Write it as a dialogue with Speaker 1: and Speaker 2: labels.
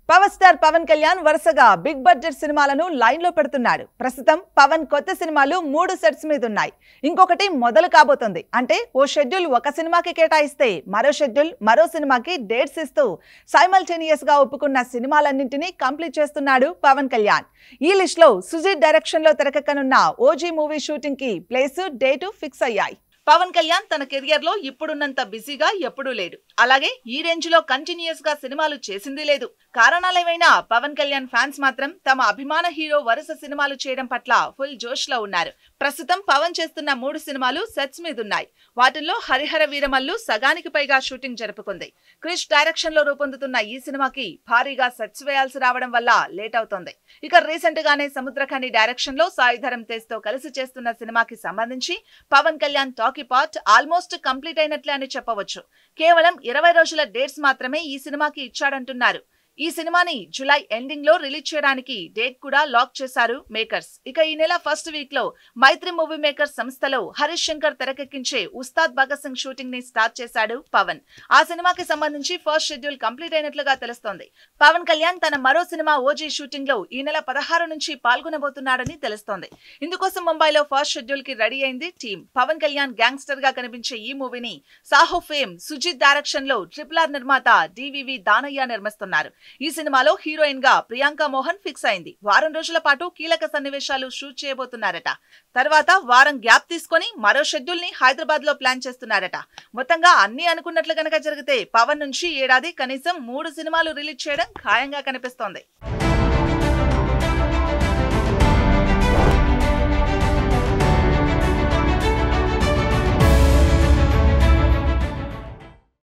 Speaker 1: power star Pawan Kalyan వరుసగా big budget సినిమాలను line లో పెడుతున్నాడు ప్రస్తుతం పవన్ కొత్త సినిమాలు మూడు సెట్స్ మీద ఉన్నాయి ఇంకొకటి మొదలు కాబోతుంది అంటే ఓ షెడ్యూల్ ఒక సినిమాకి కేటాయిస్తే మరో షెడ్యూల్ మరో సినిమాకి డేట్స్ ఇస్తూ సైమల్టేనియస్ గా ఒప్పుకున్న సినిమాలన్నింటినీ కంప్లీట్ చేస్తున్నాడు పవన్ కళ్యాణ్ ఈ లిస్ట్ లో సుజీత్ డైరెక్షన్ లో తెరకెక్కనున్న ఓజీ మూవీ షూటింగ్ కి ప్లేస్ డేటు ఫిక్స్ అయ్యాయి పవన్ కళ్యాణ్ తన కెరియర్ లో ఇప్పుడున్నంత బిజీగా ఎప్పుడూ లేడు అలాగే ఈ రేంజ్ లో కంటిన్యూస్ గా సినిమాలు చేసింది లేదు కారణాలేమైనా పవన్ కళ్యాణ్ ఫ్యాన్స్ మాత్రం తమ అభిమాన హీరో వరుస సినిమాలు చేయడం పట్ల ఫుల్ జోష్ లో ఉన్నారు ప్రస్తుతం పవన్ చేస్తున్న మూడు సినిమాలు సెట్స్ మీదున్నాయి వాటిల్లో హరిహర వీరమల్లు సగానికి పైగా షూటింగ్ జరుపుకుంది క్రిష్ డైరెక్షన్ లో రూపొందుతున్న ఈ సినిమాకి భారీగా సెట్స్ వేయాల్సి రావడం వల్ల లేట్ అవుతోంది ఇక రీసెంట్ గానే సముద్రఖని డైరెక్షన్ లో సాయిధరం తేజ్ తో కలిసి చేస్తున్న సినిమాకి సంబంధించి Pavan Kalyan talkie part almost complete అయినట్లే అని చెప్పవచ్చు కేవలం ఇరవై రోజుల డేట్స్ మాత్రమే ఈ సినిమాకి ఇచ్చాడంటున్నారు ఈ సినిమాని జులై ఎండింగ్ లో రిలీజ్ చేయడానికి డేట్ కూడా లాక్ చేశారు మేకర్స్ ఇక ఈ నెల ఫస్ట్ వీక్ లో మైత్రి మూవీ మేకర్స్ సంస్థలో హరీష్ శంకర్ తెరకెక్కించే ఉస్తాద్ భగత్ సింగ్ షూటింగ్ ని స్టార్ట్ చేశాడు పవన్ ఆ సినిమాకి సంబంధించి ఫస్ట్ షెడ్యూల్ కంప్లీట్ అయినట్లుగా తెలుస్తోంది పవన్ కళ్యాణ్ తన మరో సినిమా ఓజీ షూటింగ్ లో ఈ నెల పదహారు నుంచి పాల్గొనబోతున్నాడని తెలుస్తోంది ఇందుకోసం ముంబైలో ఫస్ట్ షెడ్యూల్ కి రెడీ అయింది టీం పవన్ కళ్యాణ్ గ్యాంగ్స్టర్ గా కనిపించే ఈ మూవీని సాహో ఫేమ్ సుజిత్ డైరెక్షన్ లో ట్రిపుల్ ఆర్ నిర్మాత డివివి దానయ్య నిర్మిస్తున్నారు ఈ సినిమాలో హీరోయిన్ గా ప్రియాంక మోహన్ ఫిక్స్ అయింది వారం రోజుల పాటు కీలక సన్నివేశాలు షూట్ చేయబోతున్నారట తర్వాత వారం గ్యాప్ తీసుకొని మరో షెడ్యూల్ ని హైదరాబాద్ లో ప్లాన్ చేస్తున్నారట మొత్తంగా అన్ని అనుకున్నట్లు గనక జరిగితే పవన్ నుంచి ఏడాది కనీసం మూడు సినిమాలు రిలీజ్ చేయడం ఖాయంగా కనిపిస్తోంది